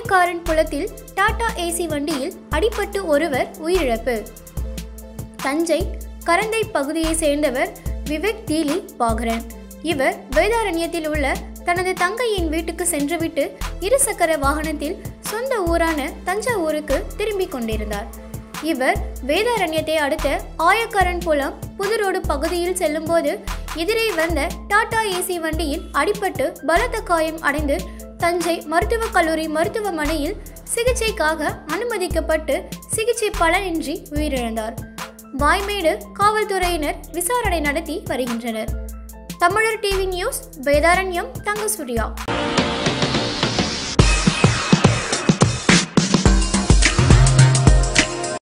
ஆயக்காரன் புலத்தில் டாடா ஏசி வண்டியில் அடிபட்டு ஒருவர் உயிரிழப்பு தஞ்சை கரந்தை பகுதியைச் சேர்ந்தவர் விவேக் தீலி பாகரன் இவர் வேதாரண்யத்தில் உள்ள தனது தங்கையின் வீட்டுக்கு சென்றுவிட்டு இருசக்கர வாகனத்தில் சொந்த ஊரான தஞ்சாவூருக்கு திரும்பிக் கொண்டிருந்தார் இவர் வேதாரண்யத்தை அடுத்த ஆயக்கரன் புலம் புதுரோடு பகுதியில் செல்லும்போது எதிரே வந்த டாடா ஏசி வண்டியில் அடிபட்டு பலத்த காயம் அடைந்து தஞ்சை மருத்துவக் கல்லூரி மருத்துவமனையில் சிகிச்சைக்காக அனுமதிக்கப்பட்டு சிகிச்சை பலனின்றி உயிரிழந்தார் வாய்மேடு காவல்துறையினர் விசாரணை நடத்தி வருகின்றனர் தமிழர் டிவி நியூஸ் வேதாரண்யம் தங்க சூர்யா